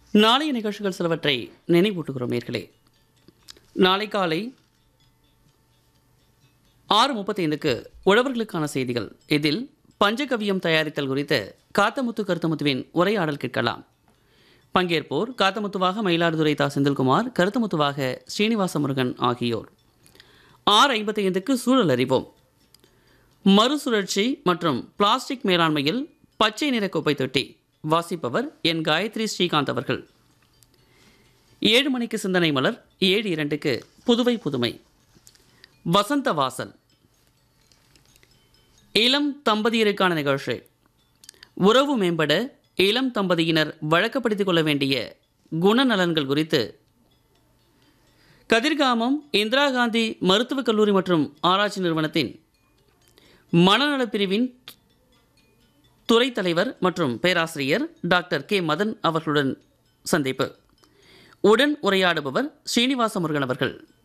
நாளைய நிகழ்ச்சிகள் சிலவற்றை நினைவூட்டுகிறோம் நேர்களே நாளை காலை ஆறு முப்பத்தைந்துக்கு உழவர்களுக்கான செய்திகள் இதில் பஞ்சகவியம் தயாரித்தல் குறித்த காத்தமுத்து கருத்தமுத்துவின் உரையாடல் கேட்கலாம் பங்கேற்போர் காத்தமுத்துவாக மயிலாடுதுறை தா செந்தில்குமார் கருத்தமுத்துவாக ஸ்ரீனிவாச முருகன் ஆகியோர் ஆறு ஐம்பத்தி ஐந்துக்கு சூழல் அறிவோம் மறுசுழற்சி மற்றும் பிளாஸ்டிக் மேலாண்மையில் பச்சை நிற குப்பை தொட்டி வாசிப்பவர் என் காயத்ரி ஸ்ரீகாந்த் அவர்கள் ஏழு மணிக்கு சிந்தனை மலர் ஏழு இரண்டுக்கு புதுவை புதுமை வசந்த வாசல் இளம் தம்பதியருக்கான நிகழ்ச்சி உறவு மேம்பட இளம் தம்பதியினர் வழக்கப்படுத்திக் கொள்ள வேண்டிய குணநலன்கள் குறித்து கதிர்காமம் இந்திரா காந்தி மருத்துவக் கல்லூரி மற்றும் ஆராய்ச்சி நிறுவனத்தின் மனநலப் பிரிவின் துறை தலைவர் மற்றும் பேராசிரியர் டாக்டர் கே மதன் அவர்களுடன் சந்திப்பு உடன் உரையாடுபவர் ஸ்ரீனிவாச முருகன் அவர்கள்